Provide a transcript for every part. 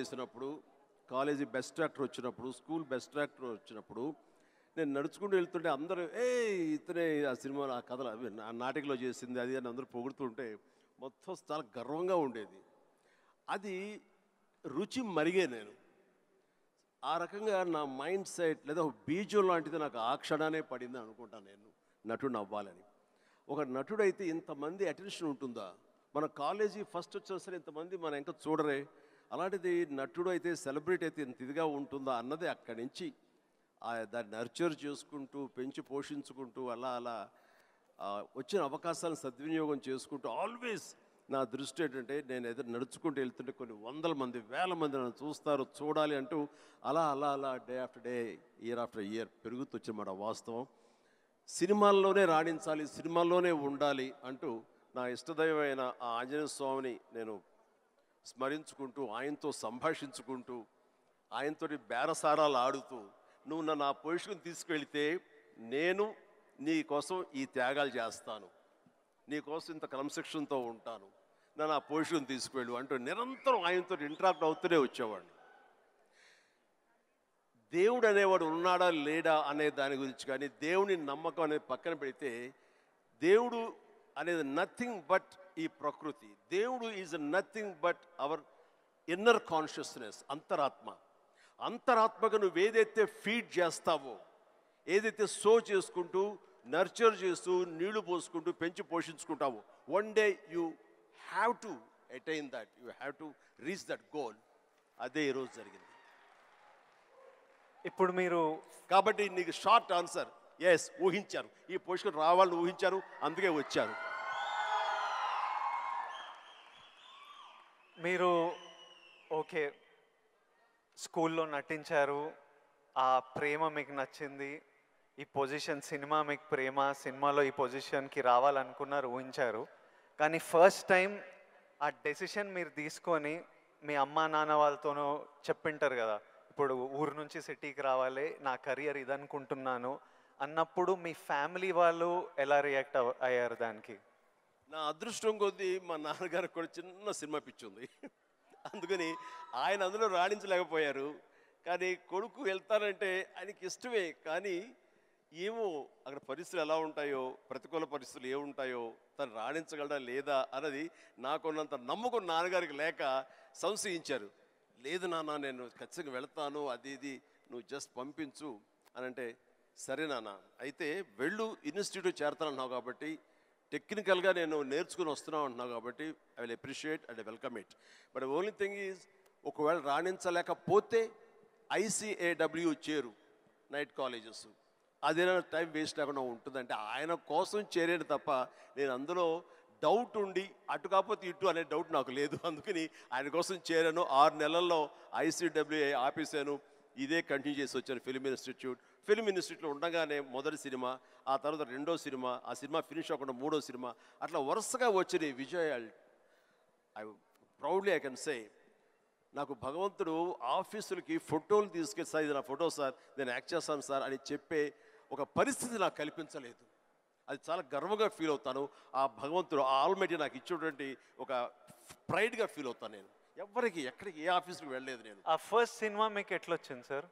చేసినప్పుడు college best actor వచ్చినప్పుడు school best actor వచ్చినప్పుడు నేను నడుచుకుంటూ వెళ్తుంటే అందరూ ఏ ఇతనే ఆ సినిమాలో ఆ కథలు అవి ఆ నాటికలో చేసింది అది అని అందరూ పొగుడుతుంటే మొత్తం చాలా గర్వంగా ఉండేది అది రుచి మరిగే నేను ఆ రకంగా నా మైండ్ సెట్ లేదా ఒక బీజం లాంటిది నాకు ఆ క్షణానే పడింది అనుకుంటాను నేను నటుడు అవ్వాలని ఒక నటుడైతే ఇంతమంది అటెన్షన్ ఉంటుందా మన కాలేజీ ఫస్ట్ వచ్చిన సరే ఇంతమంది మన ఇంకా చూడరే అలాంటిది నటుడు అయితే సెలబ్రిటీ అయితే ఇంత ఇదిగా ఉంటుందా అన్నది అక్కడి నుంచి ఆ దాన్ని నర్చర్ చేసుకుంటూ పెంచి పోషించుకుంటూ అలా అలా ఆ, వచ్చిన అవకాశాలను సద్వినియోగం చేసుకుంటూ ఆల్వేస్ నా దృష్టి ఏంటంటే నేను ఏదో నడుచుకుంటూ వెళ్తుంటే కొన్ని వందల మంది వేల మంది నన్ను చూస్తారు చూడాలి అంటూ అలా అలా అలా day after day year after year పెరుగుతూ వచ్చిన వాస్తవం సినిమాల్లోనే రాణించాలి సినిమాల్లోనే ఉండాలి అంటూ నా ఇష్టదైవమైన ఆ ఆంజనేయ స్వామిని నేను స్మరించుకుంటూ ఆయనతో సంభాషించుకుంటూ ఆయనతోటి బేరసారాలు ఆడుతూ నువ్వు నన్ను ఆ పొజిషన్ తీసుకెళ్తే నేను నీ కోసం ఈ త్యాగాలు చేస్తాను నీ కోసం ఇంత క్రమశిక్షణతో ఉంటాను నన్ను ఆ పొజిషన్ తీసుకువెళ్ళు అంటూ నిరంతరం ఆయనతో ఇంటరాక్ట్ అవుతూనే వచ్చేవాడిని దేవుడు అనేవాడు ఉన్నాడా లేడా అనే దాని గురించి కానీ దేవుని నమ్మకం అనేది పక్కన పెడితే దేవుడు అనేది నథింగ్ బట్ ఈ ప్రకృతి దేవుడు is nothing but our inner consciousness అంతరాత్మ అంతరాత్మకు నువ్వు ఏదైతే ఫీడ్ చేస్తావో ఏదైతే సో చేసుకుంటూ నర్చర్ చేస్తూ నీళ్లు పోసుకుంటూ పెంచి పోషించుకుంటావో one day you have to attain that you have to reach that goal అదే ఈరోజు జరిగింది ఇప్పుడు మీరు కాబట్టి నీకు షార్ట్ ఆన్సర్ ఎస్ ఊహించారు ఈ పొజిషన్ రావాలని ఊహించారు అందుకే వచ్చారు మీరు ఓకే స్కూల్లో నటించారు ఆ ప్రేమ మీకు నచ్చింది ఈ పొజిషన్ సినిమా మీకు ప్రేమ సినిమాలో ఈ పొజిషన్కి రావాలనుకున్నారు ఊహించారు కానీ ఫస్ట్ టైం ఆ డెసిషన్ మీరు తీసుకొని మీ అమ్మా నాన్న వాళ్ళతోనూ చెప్పింటారు కదా ఇప్పుడు ఊరు నుంచి సిటీకి రావాలి నా కెరియర్ ఇదనుకుంటున్నాను అన్నప్పుడు మీ ఫ్యామిలీ వాళ్ళు ఎలా రియాక్ట్ అయ్యారు దానికి నా అదృష్టం కొద్దీ మా నాన్నగారికి కూడా చిన్న సినిమా పిచ్చి ఉంది అందుకని ఆయన అందులో రాణించలేకపోయారు కానీ కొడుకు వెళ్తానంటే ఆయనకి ఇష్టమే కానీ ఏమో అక్కడ పరిస్థితులు ఎలా ఉంటాయో ప్రతికూల పరిస్థితులు ఏముంటాయో తను రాణించగలడా లేదా అన్నది నాకున్నంత నమ్మకం నాన్నగారికి లేక సంశయించారు లేదు నాన్న నేను ఖచ్చితంగా వెళ్తాను అది ఇది నువ్వు జస్ట్ పంపించు అని అంటే సరే నాన్న అయితే వెళ్ళు ఇన్స్టిట్యూట్ చేరతానన్నావు కాబట్టి టెక్నికల్గా నేను నేర్చుకుని వస్తున్నావు అంటున్నావు కాబట్టి I will appreciate and welcome it but only thing is ఒకవేళ రాణించలేకపోతే ఐసిఏడబ్ల్యూ చేరు నైట్ కాలేజెస్ అదేనా టైం వేస్ట్ లేకుండా ఉంటుందంటే ఆయన కోసం చేరేది తప్ప నేను అందులో డౌట్ ఉండి అటు కాకపోతే ఇటు అనే డౌట్ నాకు లేదు అందుకని ఆయన కోసం చేరాను ఆరు నెలల్లో ఐసీడబ్ల్యూఏ ఆపేసాను ఇదే కంటిన్యూ చేసి వచ్చాను ఫిల్మ్ ఇన్స్టిట్యూట్ ఫిల్మ్ ఇన్స్టిట్యూట్లో ఉండగానే మొదటి సినిమా ఆ తర్వాత రెండో సినిమా ఆ సినిమా ఫినిష్ అవ్వకుండా మూడో సినిమా అట్లా వరుసగా వచ్చిన ఈ విజయాలు I proudly I can say నాకు భగవంతుడు ఆఫీసులకి ఫోటోలు తీసుకెళ్ళి సార్ ఇది నా ఫోటో సార్ నేను యాక్ట్ చేస్తాను సార్ అని చెప్పే ఒక పరిస్థితి నాకు కల్పించలేదు అది చాలా గర్వంగా ఫీల్ అవుతాను ఆ భగవంతుడు ఆ ఆల్మెటీ నాకు ఇచ్చేటువంటి ఒక ప్రైడ్గా ఫీల్ అవుతాను నేను ఎవరికి ఎక్కడికి ఏ ఆఫీస్కి వెళ్ళలేదు నేను ఆ ఫస్ట్ సినిమా మీకు ఎట్లా వచ్చింది సార్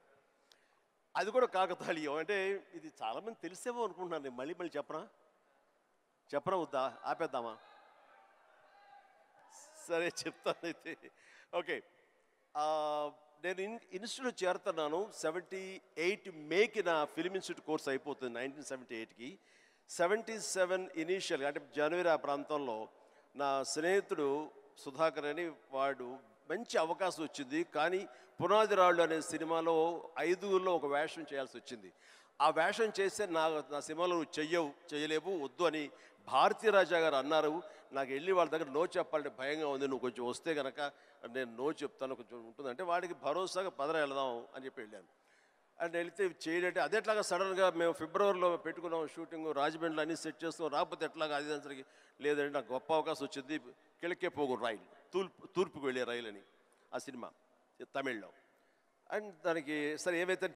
అది కూడా కాకతాళీయం అంటే ఇది చాలామంది తెలిసేమో అనుకుంటున్నాను నేను మళ్ళీ మళ్ళీ చెప్పనా చెప్పనా వద్దా ఆపేద్దామా సరే చెప్తానైతే ఓకే ఆ, నేను ఇన్ ఇన్స్టిట్యూట్ చేరుతున్నాను సెవెంటీ ఎయిట్ మేకి నా ఫిలిం ఇన్స్టిట్యూట్ కోర్స్ అయిపోతుంది నైన్టీన్ సెవెంటీ ఎయిట్కి సెవెంటీ సెవెన్ ఇనీషియల్గా అంటే జనవరి ఆ ప్రాంతంలో నా స్నేహితుడు సుధాకర్ అని వాడు మంచి అవకాశం వచ్చింది కానీ పునాది రాళ్ళు అనే సినిమాలో ఐదుగురిలో ఒక వేషం చేయాల్సి వచ్చింది ఆ వేషం చేస్తే నా నా సినిమాలో నువ్వు చెయ్యవు చేయలేవు వద్దు అని భారతీ రాజా గారు అన్నారు నాకు వెళ్ళి వాళ్ళ దగ్గర నో చెప్పాలంటే భయంగా ఉంది నువ్వు కొంచెం వస్తే కనుక నేను నో చెప్తాను కొంచెం ఉంటుందంటే వాడికి భరోసాగా పదర వెళదాం అని చెప్పి వెళ్ళాను అండ్ వెళితే చేయడంటే అది ఎట్లాగా సడన్గా మేము ఫిబ్రవరిలో పెట్టుకున్నాం షూటింగ్ రాజమండ్రిలో అన్ని సెట్ చేస్తాం రాకపోతే ఎట్లాగా అది దానికి లేదంటే నాకు గొప్ప అవకాశం వచ్చింది కిழக்கே పోగు రైలు తూర్పు తూర్పుకు వెళ్ళే రైలు అని ఆ సినిమా తమిళ్లో అండ్ దానికి సరే ఏమైతే